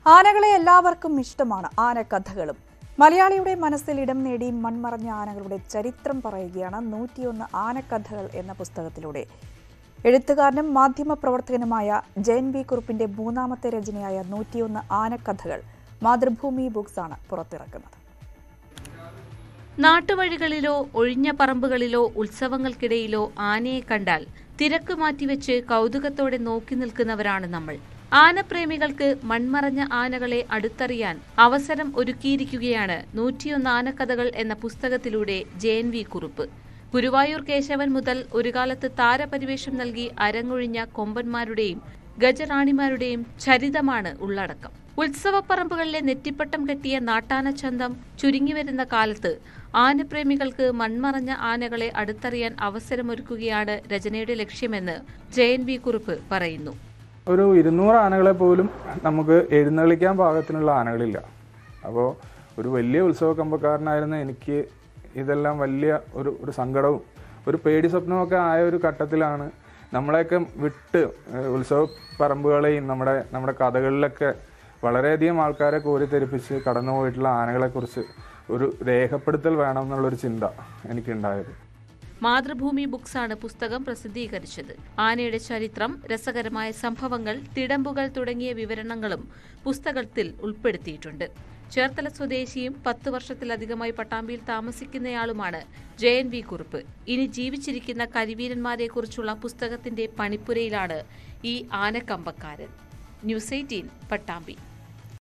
ആനകളെ എല്ലാവർക്കും ഇഷ്ടമാണ് ആനക്കഥകളും മലയാളിയുടെ മനസ്സിൽ ഇടം നേടി മൺമറഞ്ഞ ആനകളുടെ ചരിത്രം പറയുകയാണ് നൂറ്റിയൊന്ന് ആനക്കഥകൾ എന്ന പുസ്തകത്തിലൂടെ എഴുത്തുകാരനും മാധ്യമപ്രവർത്തകനുമായ ജയൻ വി കുറുപ്പിന്റെ മൂന്നാമത്തെ രചനയായ നൂറ്റിയൊന്ന് ആനക്കഥകൾ മാതൃഭൂമി ബുക്സ് ആണ് പുറത്തിറക്കുന്നത് നാട്ടുവഴികളിലോ ഒഴിഞ്ഞ പറമ്പുകളിലോ ഉത്സവങ്ങൾക്കിടയിലോ ആനയെ കണ്ടാൽ തിരക്ക് മാറ്റിവെച്ച് കൗതുകത്തോടെ നോക്കി നിൽക്കുന്നവരാണ് നമ്മൾ ആനപ്രേമികൾക്ക് മൺമറഞ്ഞ ആനകളെ അടുത്തറിയാൻ അവസരം ഒരുക്കിയിരിക്കുകയാണ് നൂറ്റിയൊന്ന് ആനക്കഥകൾ എന്ന പുസ്തകത്തിലൂടെ ജയൻ വി കുറുപ്പ് ഗുരുവായൂർ കേശവൻ മുതൽ ഒരു കാലത്ത് താരപരിവേഷം നൽകി അരങ്ങൊഴിഞ്ഞ കൊമ്പന്മാരുടെയും ഗജറാണിമാരുടെയും ചരിതമാണ് ഉള്ളടക്കം ഉത്സവപ്പറമ്പുകളിലെ നെറ്റിപ്പട്ടം കെട്ടിയ നാട്ടാനച്ചന്തം ചുരുങ്ങിവരുന്ന കാലത്ത് ആനപ്രേമികൾക്ക് മൺമറഞ്ഞ ആനകളെ അടുത്തറിയാൻ അവസരമൊരുക്കുകയാണ് രചനയുടെ ലക്ഷ്യമെന്ന് ജയൻ വി കുറുപ്പ് പറയുന്നു ഒരു ഇരുന്നൂറ് ആനകളെ പോലും നമുക്ക് എഴുന്നള്ളിക്കാൻ പാകത്തിനുള്ള ആനകളില്ല അപ്പോൾ ഒരു വലിയ ഉത്സവ കമ്പക്കാരനായിരുന്ന എനിക്ക് ഇതെല്ലാം വലിയ ഒരു ഒരു സങ്കടവും ഒരു പേടി സ്വപ്നമൊക്കെ ആയ ഒരു ഘട്ടത്തിലാണ് നമ്മളെയൊക്കെ വിട്ട് ഏഹ്, ഉത്സവ പറമ്പുകളെയും നമ്മുടെ നമ്മുടെ കഥകളിലൊക്കെ വളരെയധികം ആൾക്കാരെ കോരിത്തെരിപ്പിച്ച് കടന്നുപോയിട്ടുള്ള ആനകളെക്കുറിച്ച് ഒരു രേഖപ്പെടുത്തൽ വേണം എന്നുള്ളൊരു ചിന്ത എനിക്കുണ്ടായത് മാതൃഭൂമി ബുക്സാണ് പുസ്തകം പ്രസിദ്ധീകരിച്ചത് ആനയുടെ ചരിത്രം രസകരമായ സംഭവങ്ങൾ തിടമ്പുകൾ തുടങ്ങിയ വിവരണങ്ങളും പുസ്തകത്തിൽ ഉൾപ്പെടുത്തിയിട്ടുണ്ട് ചേർത്തല സ്വദേശിയും പത്ത് വർഷത്തിലധികമായി പട്ടാമ്പിയിൽ താമസിക്കുന്നയാളുമാണ് ജയൻ വി കുറുപ്പ് ഇനി ജീവിച്ചിരിക്കുന്ന കരിവീരന്മാരെക്കുറിച്ചുള്ള പുസ്തകത്തിന്റെ പണിപ്പുരയിലാണ് ഈ ആനക്കമ്പക്കാരൻ ന്യൂസ് എയ്റ്റീൻ പട്ടാമ്പി